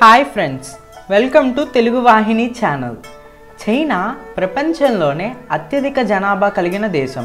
hi friends welcome to Telugu Vahini channel China ప్రపంచంలోనే అత్యధిక జనాభా కలిగిన దేశం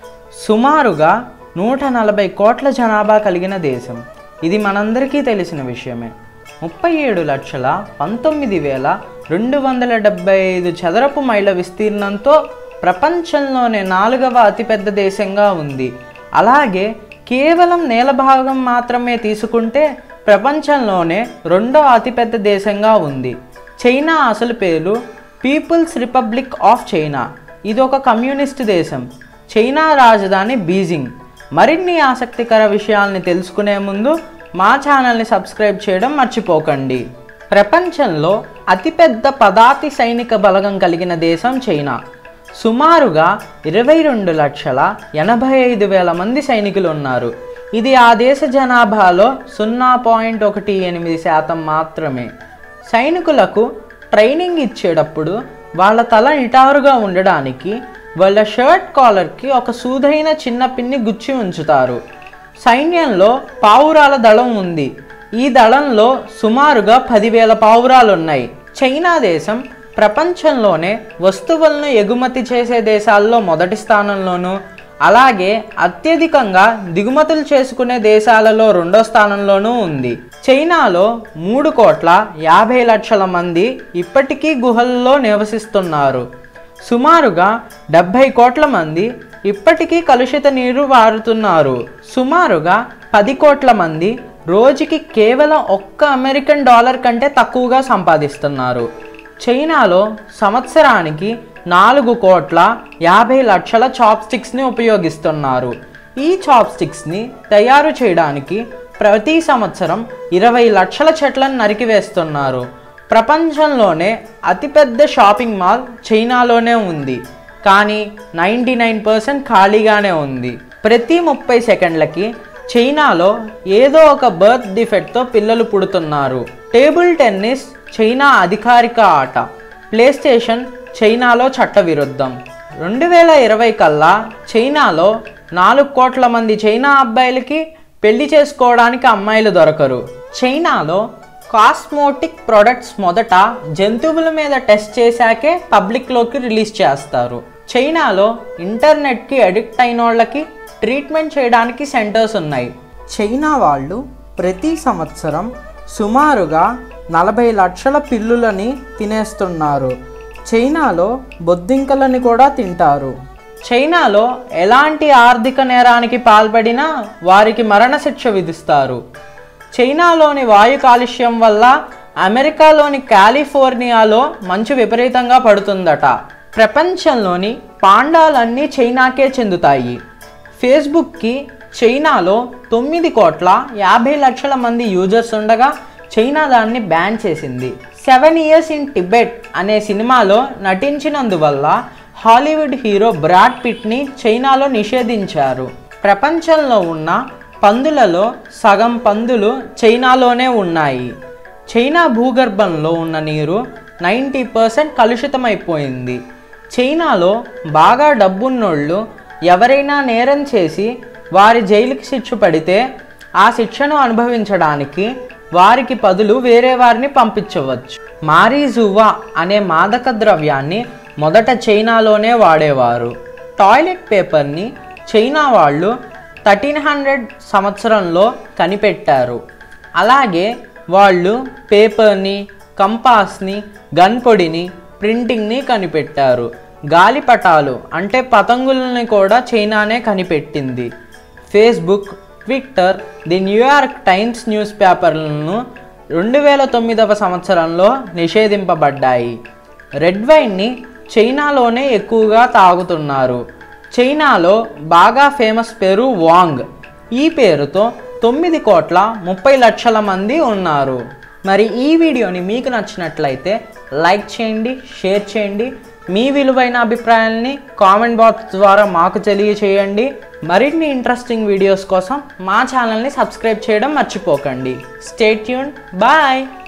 సుమారుగా నూట నలభై కోట్ల జనాభా కలిగిన దేశం ఇది మనందరికీ తెలిసిన విషయమే ముప్పై ఏడు లక్షల పంతొమ్మిది వేల రెండు వందల డెబ్బై ఐదు చదరపు మైళ్ళ విస్తీర్ణంతో ప్రపంచంలోనే నాలుగవ అతిపెద్ద దేశంగా ఉంది అలాగే కేవలం నేల భాగం మాత్రమే తీసుకుంటే ప్రపంచంలోనే రెండో అతిపెద్ద దేశంగా ఉంది చైనా అసలు పేరు పీపుల్స్ రిపబ్లిక్ ఆఫ్ చైనా ఇది ఒక కమ్యూనిస్ట్ దేశం చైనా రాజధాని బీజింగ్ మరిన్ని ఆసక్తికర విషయాల్ని తెలుసుకునే ముందు మా ఛానల్ని సబ్స్క్రైబ్ చేయడం మర్చిపోకండి ప్రపంచంలో అతిపెద్ద పదాతి సైనిక బలగం కలిగిన దేశం చైనా సుమారుగా ఇరవై రెండు లక్షల ఎనభై ఐదు వేల మంది సైనికులు ఉన్నారు ఇది ఆ దేశ జనాభాలో సున్నా పాయింట్ ఒకటి ఎనిమిది శాతం మాత్రమే సైనికులకు ట్రైనింగ్ ఇచ్చేటప్పుడు వాళ్ళ తల నిటారుగా ఉండడానికి వాళ్ళ షర్ట్ కాలర్కి ఒక సూదైన చిన్న పిన్ని గుచ్చి ఉంచుతారు సైన్యంలో పావురాల దళం ఉంది ఈ దళంలో సుమారుగా పదివేల పావురాలు ఉన్నాయి చైనా దేశం ప్రపంచంలోనే వస్తువులను ఎగుమతి చేసే దేశాల్లో మొదటి స్థానంలోనూ అలాగే అత్యధికంగా దిగుమతులు చేసుకునే దేశాలలో రెండో స్థానంలోనూ ఉంది చైనాలో మూడు కోట్ల యాభై లక్షల మంది ఇప్పటికీ గుహల్లో నివసిస్తున్నారు సుమారుగా డెబ్భై కోట్ల మంది ఇప్పటికీ కలుషిత నీరు వారుతున్నారు సుమారుగా పది కోట్ల మంది రోజుకి కేవలం ఒక్క అమెరికన్ డాలర్ కంటే తక్కువగా సంపాదిస్తున్నారు చైనాలో సంవత్సరానికి నాలుగు కోట్ల యాభై లక్షల చాప్ స్టిక్స్ని ఉపయోగిస్తున్నారు ఈ చాప్ స్టిక్స్ని తయారు చేయడానికి ప్రతి సంవత్సరం ఇరవై లక్షల చెట్లను నరికివేస్తున్నారు ప్రపంచంలోనే అతిపెద్ద షాపింగ్ మాల్ చైనాలోనే ఉంది కానీ నైంటీ నైన్ పర్సెంట్ ఖాళీగానే ఉంది ప్రతి ముప్పై సెకండ్లకి చైనాలో ఏదో ఒక బర్త్ డిఫెక్ట్తో పిల్లలు పుడుతున్నారు టేబుల్ టెన్నిస్ చైనా అధికారిక ఆట ప్లే స్టేషన్ చైనాలో చట్టవిరుద్ధం రెండు వేల ఇరవై కల్లా చైనాలో నాలుగు కోట్ల మంది చైనా అబ్బాయిలకి పెళ్లి చేసుకోవడానికి అమ్మాయిలు దొరకరు చైనాలో కాస్మోటిక్ ప్రొడక్ట్స్ మొదట జంతువుల మీద టెస్ట్ చేశాకే పబ్లిక్లోకి రిలీజ్ చేస్తారు చైనాలో ఇంటర్నెట్కి అడిక్ట్ అయిన వాళ్ళకి ట్రీట్మెంట్ చేయడానికి సెంటర్స్ ఉన్నాయి చైనా వాళ్ళు ప్రతి సంవత్సరం సుమారుగా నలభై లక్షల పిల్లులని తినేస్తున్నారు చైనాలో బొద్దింకలని కూడా తింటారు చైనాలో ఎలాంటి ఆర్థిక నేరానికి పాల్పడినా వారికి మరణశిక్ష విధిస్తారు చైనాలోని వాయు కాలుష్యం వల్ల అమెరికాలోని కాలిఫోర్నియాలో మంచు విపరీతంగా పడుతుందట ప్రపంచంలోని పాండాలన్నీ చైనాకే చెందుతాయి ఫేస్బుక్కి చైనాలో తొమ్మిది కోట్ల యాభై లక్షల మంది యూజర్స్ ఉండగా చైనా దాన్ని బ్యాన్ చేసింది సెవెన్ ఇయర్స్ ఇన్ టిబెట్ అనే సినిమాలో నటించినందువల్ల హాలీవుడ్ హీరో బ్రాడ్ పిట్ని చైనాలో నిషేధించారు ప్రపంచంలో ఉన్న పందులలో సగం పందులు చైనాలోనే ఉన్నాయి చైనా భూగర్భంలో ఉన్న నీరు నైంటీ పర్సెంట్ కలుషితమైపోయింది చైనాలో బాగా డబ్బున్నోళ్ళు ఎవరైనా నేరం చేసి వారి జైలుకి శిక్ష పడితే ఆ శిక్షను అనుభవించడానికి వారికి బదులు వేరే వారిని పంపించవచ్చు మారీజువా అనే మాదక ద్రవ్యాన్ని మొదట చైనాలోనే వాడేవారు టాయిలెట్ పేపర్ని చైనా వాళ్ళు థర్టీన్ హండ్రెడ్ సంవత్సరంలో కనిపెట్టారు అలాగే వాళ్ళు పేపర్ని కంపాస్ని గన్ పొడిని ప్రింటింగ్ని కనిపెట్టారు గాలిపటాలు అంటే పతంగులని కూడా చైనానే కనిపెట్టింది Facebook Twitter the New York Times news పేపర్లను రెండు వేల తొమ్మిదవ సంవత్సరంలో నిషేధింపబడ్డాయి రెడ్ వైన్ని చైనాలోనే ఎక్కువగా తాగుతున్నారు చైనాలో బాగా ఫేమస్ పేరు వాంగ్ ఈ పేరుతో తొమ్మిది కోట్ల ముప్పై లక్షల మంది ఉన్నారు మరి ఈ వీడియోని మీకు నచ్చినట్లయితే లైక్ చేయండి షేర్ చేయండి మీ విలువైన అభిప్రాయాల్ని కామెంట్ బాక్స్ ద్వారా మాకు తెలియచేయండి మరిన్ని ఇంట్రెస్టింగ్ వీడియోస్ కోసం మా ఛానల్ని సబ్స్క్రైబ్ చేయడం మర్చిపోకండి స్టే ట్యూన్ బాయ్